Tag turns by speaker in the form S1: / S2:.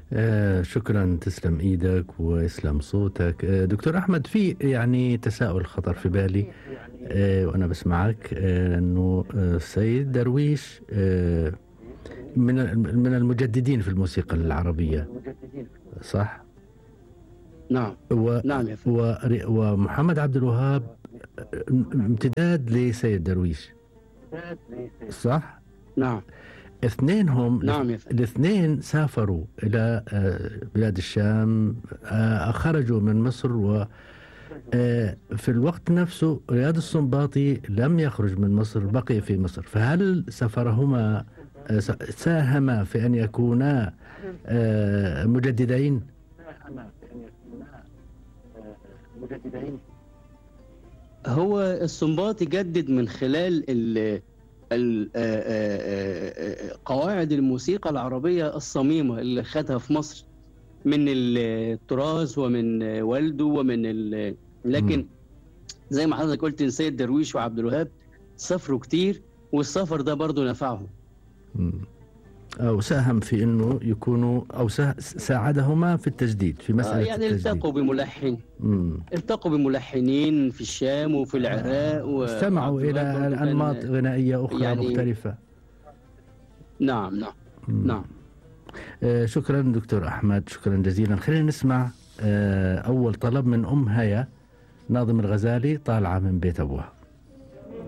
S1: آه شكرا تسلم ايدك ويسلم صوتك آه دكتور احمد في يعني تساؤل خطر في بالي آه وانا بسمعك آه انه آه السيد درويش آه من من المجددين في الموسيقى العربيه صح؟
S2: نعم
S1: و
S2: نعم يا فندم
S1: و ومحمد عبد الوهاب امتداد لسيد درويش صح؟
S2: نعم
S1: اثنينهم
S2: نعم يا فندم
S1: الاثنين سافروا إلى آه، بلاد الشام آه، خرجوا من مصر و آه، في الوقت نفسه رياض السنباطي لم يخرج من مصر بقي في مصر فهل سفرهما آه، س- ساهما في أن يكونا آه، مجددين
S2: هو السنباطي جدد من خلال ال ال- آه، آه، آه، قواعد الموسيقى العربية الصميمة اللي خدها في مصر من التراث ومن والده ومن ال... لكن زي ما حضرتك قلت إن سيد درويش وعبد الوهاب سافروا كتير والسفر ده برضو نفعهم
S1: مم. أو ساهم في أنه يكونوا أو سا- ساعدهما في التجديد في
S2: آه،
S1: مسألة
S2: يعني
S1: التجديد
S2: التقوا بملحن
S1: مم.
S2: التقوا بملحنين في الشام وفي العراق و...
S1: استمعوا
S2: عبد الوهاب
S1: إلى
S2: برضو كان-
S1: أنماط غنائية أخرى
S2: يعني-
S1: مختلفة
S2: نعم نعم
S1: مم.
S2: نعم
S1: آه، شكرا دكتور أحمد شكرا جزيلا خلينا نسمع آه، أول طلب من أم هيا ناظم الغزالي طالعة من بيت أبوها